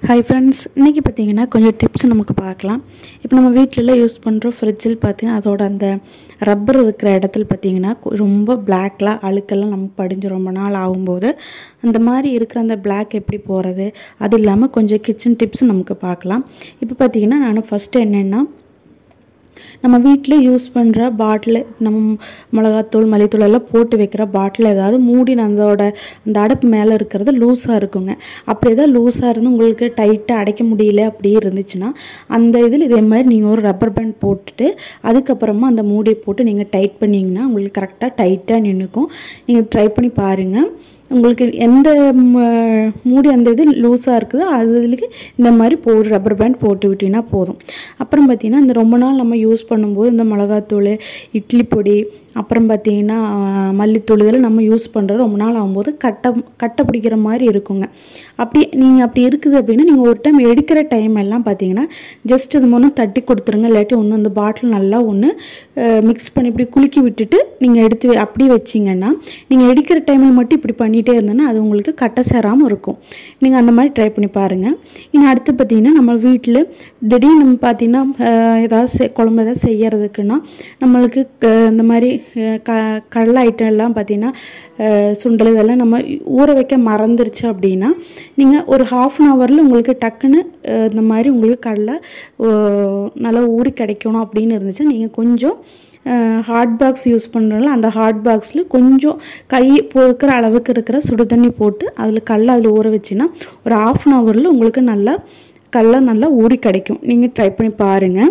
hi friends இன்றைக்கி பார்த்தீங்கன்னா கொஞ்சம் டிப்ஸ் நமக்கு பார்க்கலாம் இப்போ நம்ம வீட்டிலலாம் யூஸ் பண்ணுற ஃப்ரிட்ஜில் பார்த்தீங்கன்னா அதோட அந்த ரப்பர் இருக்கிற இடத்துல பார்த்தீங்கன்னா கொ- ரொம்ப பிளாக்லாம் அழுக்கெல்லாம் நமக்கு படிஞ்சு ரொம்ப நாள் ஆகும்போது அந்த மாதிரி இருக்கிற அந்த பிளாக் எப்படி போகிறது அது இல்லாமல் கொஞ்சம் கிச்சன் டிப்ஸ் நமக்கு பார்க்கலாம் இப்போ பார்த்தீங்கன்னா நான் ஃபஸ்ட்டு என்னென்னா நம்ம வீட்டில் யூஸ் பண்ணுற பாட்டில் நம்ம மிளகாத்தூள் மல்லித்தூள் எல்லாம் போட்டு வைக்கிற பாட்டில் ஏதாவது மூடி அதோட அந்த அடப்பு மேலே இருக்கிறது லூஸாக இருக்குங்க அப்படி ஏதாவது லூஸாக இருந்து உங்களுக்கு டைட்டாக அடைக்க முடியல அப்படி இருந்துச்சுன்னா அந்த இதில் இதே மாதிரி நீங்கள் ஒரு ரப்பர் பேண்ட் போட்டுட்டு அதுக்கப்புறமா அந்த மூடியை போட்டு நீங்கள் டைட் பண்ணிங்கன்னா உங்களுக்கு கரெக்டாக டைட்டாக நின்றுக்கும் நீங்கள் ட்ரை பண்ணி பாருங்கள் உங்களுக்கு எந்த ம- மூடி அந்த இது லூஸாக இருக்குதோ அதுக்கு இந்த மாதிரி போ ரப்பர் பேண்ட் போட்டு விட்டிங்கன்னா போதும் அப்புறம் பார்த்தீங்கன்னா இந்த ரொம்ப நாள் நம்ம யூஸ் பண்ணும்போது இந்த மிளகாத்தூள் இட்லி பொடி அப்புறம் பார்த்தீங்கன்னா ஆஹ், மல்லித்தூள் இதெல்லாம் நம்ம யூஸ் பண்ணுறது ரொம்ப நாள் ஆகும்போது கட்டை கட்டை பிடிக்கிற மாதிரி இருக்குங்க அப்படி நீங்கள் அப்படி இருக்குது அப்படின்னா நீங்கள் ஒரு டைம் எடுக்கிற டைம் எல்லாம் பார்த்தீங்கன்னா ஜஸ்ட் இது மூலம் தட்டி கொடுத்துருங்க இல்லாட்டி ஒன்று அந்த பாட்டில் நல்லா ஒன்று மிக்ஸ் பண்ணி இப்படி குலுக்கி விட்டுட்டு நீங்கள் எடுத்து வை- அப்படி வச்சிங்கன்னா நீங்கள் எடுக்கிற டைமில் மட்டும் இப்படி பண்ணிகிட்டே இருந்தோன்னா அது உங்களுக்கு கட்டை சேராமல் இருக்கும் நீங்கள் அந்த மாதிரி ட்ரை பண்ணி பாருங்கள் இன்னும் அடுத்து பார்த்தீங்கன்னா நம்ம வீட்டில் திடீர்னு நம்ம பார்த்தீங்கன்னா அஹ், ஏதாவது செ- குழம்பு ஏதாவது செய்யறதுக்குன்னா நம்மளுக்கு க- இந்த மாதிரி அஹ், க கடலை ஐட்டம் எல்லாம் பார்த்தீங்கன்னா அஹ், சுண்டல் இதெல்லாம் நம்ம ஊற வைக்க மறந்துருச்சு அப்படின்னா நீங்கள் ஒரு ஹாஃப் அன் ஹவரில் உங்களுக்கு டக்குன்னு அஹ், இந்த மாதிரி உங்களுக்கு கடலை அஹ், நல்லா ஊறி கிடைக்கணும் அப்படின்னு இருந்துச்சு நீங்கள் கொஞ்சம் ஹாட் பாக்ஸ் யூஸ் பண்ணுறோம்ல அந்த ஹாட் பாக்ஸில் கொஞ்சம் கை பொறுக்கிற அளவுக்கு இருக்கிற சுடு தண்ணி போட்டு அதில் கடலை அதில் ஊற வச்சின்னா ஒரு ஆஃப் அன் ஹவரில் உங்களுக்கு நல்லா கடலை நல்லா ஊறி கிடைக்கும் நீங்கள் ட்ரை பண்ணி பாருங்கள்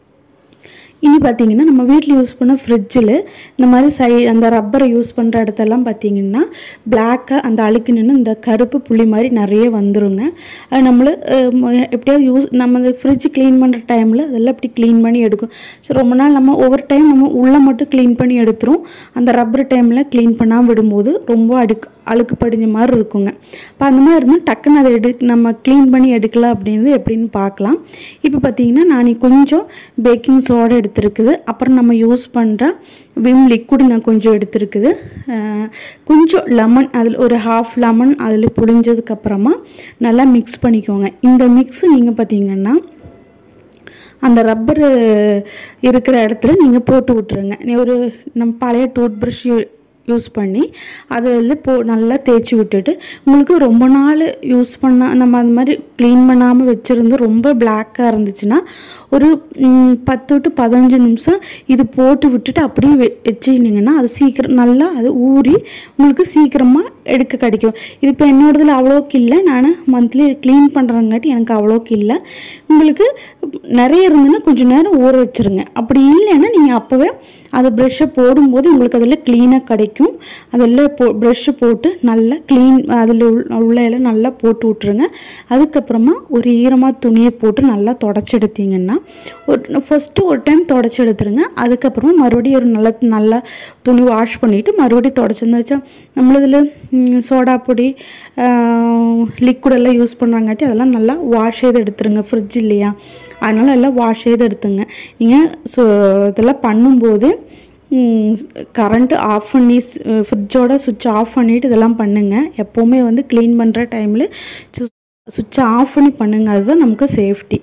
இனி பார்த்தீங்கன்னா நம்ம வீட்டில் யூஸ் பண்ண ஃப்ரிட்ஜில் இந்த மாதிரி சை அந்த ரப்பரை யூஸ் பண்ணுற இடத்தெல்லாம் பார்த்தீங்கன்னா பிளாக்காக அந்த அழுக்கு நின்று இந்த கருப்பு புள்ளி மாதிரி நிறைய வந்துருங்க அது நம்மள அஹ், ம- எப்படியாவது யூஸ் நம்ம அந்த ஃப்ரிட்ஜ் க்ளீன் பண்ணுற டைமில் அதெல்லாம் இப்படி க்ளீன் பண்ணி எடுக்கும் ஸோ ரொம்ப நாள் நம்ம ஒவ்வொரு டைம் நம்ம உள்ளே மட்டும் க்ளீன் பண்ணி எடுத்துரும் அந்த ரப்பர் டைமில் க்ளீன் பண்ணாமல் விடும்போது ரொம்ப அழுக்கு அழுக்கு படிஞ்ச மாதிரி இருக்குங்க இப்போ அந்த மாதிரி இருந்தால் டக்குன்னு அதை எடு நம்ம க்ளீன் பண்ணி எடுக்கலாம் அப்படின்றது எப்படின்னு பார்க்கலாம் இப்போ பார்த்தீங்கன்னா நான் கொஞ்சம் பேக்கிங் சோடா எடுத்துருக்குது அப்புறம் நம்ம யூஸ் பண்ணுற விம் லிக்விட் நான் கொஞ்சம் எடுத்துருக்குது அஹ், கொஞ்சம் லெமன் அதில் ஒரு ஹாஃப் லெமன் அதில் புழிஞ்சதுக்கப்புறமா நல்லா மிக்ஸ் பண்ணிக்கோங்க இந்த மிக்ஸ் நீங்கள் பார்த்தீங்கன்னா அந்த ரப்பரு இருக்கிற இடத்துல நீங்கள் போட்டு விட்ருங்க நீ ஒரு நம்ம பழைய டூத் ப்ரஷ் யூஸ் பண்ணி அதில் போ நல்லா தேய்ச்சி விட்டுட்டு உங்களுக்கு ரொம்ப நாள் யூஸ் பண்ண நம்ம அந்த மாதிரி க்ளீன் பண்ணாமல் வச்சுருந்து ரொம்ப பிளாக்காக இருந்துச்சுன்னா ஒரு ம், பத்து டு பதினஞ்சு நிமிஷம் இது போட்டு விட்டுட்டு அப்படியே வெ வச்சுக்கிட்டிங்கன்னா அது சீக்கிரம் நல்லா அது ஊறி உங்களுக்கு சீக்கிரமாக எடுக்க கிடைக்கும் இது இப்போ என்னோடதுல அவ்வளோக்கு இல்லை நான் மந்த்லி க்ளீன் பண்ணுறங்காட்டி எனக்கு அவ்வளோக்கு இல்லை உங்களுக்கு நிறைய இருந்துன்னா கொஞ்சம் நேரம் ஊற வச்சுருங்க அப்படி இல்லைன்னா நீங்கள் அப்போவே அது ப்ரெஷ்ஷை போடும்போது உங்களுக்கு அதில் க்ளீனாக கிடைக்கும் அதில் போ ப்ரெஷ்ஷு போட்டு நல்லா க்ளீன் அதில் உள்ள எல்லாம் நல்லா போட்டு விட்ருங்க அதுக்கப்புறமா ஒரு ஈரமாக துணியை போட்டு நல்லா தொடச்சி எடுத்தீங்கன்னா ஒரு ஃபஸ்ட்டு ஒரு டைம் தொடச்சி எடுத்துருங்க அதுக்கப்புறமா மறுபடியும் ஒரு நல்ல நல்லா துணி வாஷ் பண்ணிவிட்டு மறுபடியும் தொடச்சிருந்தாச்சா நம்மளதில் சோடா பொடி லிக்விட் எல்லாம் யூஸ் பண்ணுறாங்காட்டி அதெல்லாம் நல்லா வாஷ் செய்து எடுத்துருங்க ஃப்ரிட்ஜ் இல்லையா அதனால் எல்லாம் வாஷ் செய்து எடுத்துங்க நீங்கள் ஸோ இதெல்லாம் பண்ணும்போது கரண்ட்டு ஆஃப் பண்ணி ஃப்ரிட்ஜோட சுவிட்ச் ஆஃப் பண்ணிவிட்டு இதெல்லாம் பண்ணுங்கள் எப்போவுமே வந்து க்ளீன் பண்ணுற டைமில் சுவிட்சை ஆஃப் பண்ணி பண்ணுங்க அதுதான் நமக்கு சேஃப்டி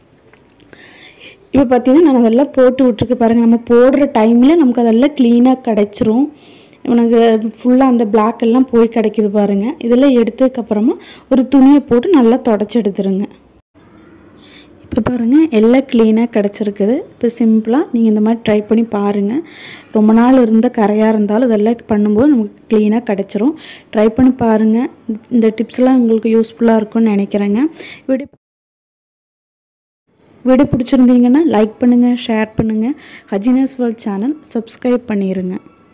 இப்போ பார்த்தீங்கன்னா நான் அதெல்லாம் போட்டு விட்ருக்கு பாருங்கள் நம்ம போடுற டைமில் நமக்கு அதெல்லாம் க்ளீனாக கிடச்சிரும் எனக்கு ஃபுல்லாக அந்த black எல்லாம் போய் கிடைக்குது பாருங்கள் இதெல்லாம் எடுத்ததுக்கப்புறமா ஒரு துணியை போட்டு நல்லா தொடச்சி எடுத்துருங்க இப்போ பாருங்கள் எல்லாம் க்ளீனாக கிடச்சிருக்குது இப்போ சிம்பிளாக நீங்கள் இந்த மாதிரி ட்ரை பண்ணி பாருங்கள் ரொம்ப நாள் இருந்த கரையாக இருந்தாலும் இதெல்லாம் பண்ணும்போது நமக்கு க்ளீனாக கிடச்சிரும் ட்ரை பண்ணி பாருங்கள் இந்த டிப்ஸ்லாம் உங்களுக்கு யூஸ்ஃபுல்லாக இருக்கும்னு நினைக்கிறேங்க வீடியோ வீடியோ பிடிச்சிருந்தீங்கன்னா லைக் பண்ணுங்கள் ஷேர் பண்ணுங்கள் ஹஜினஸ் வேர்ல்ட் சேனல் சப்ஸ்கிரைப் பண்ணிடுங்க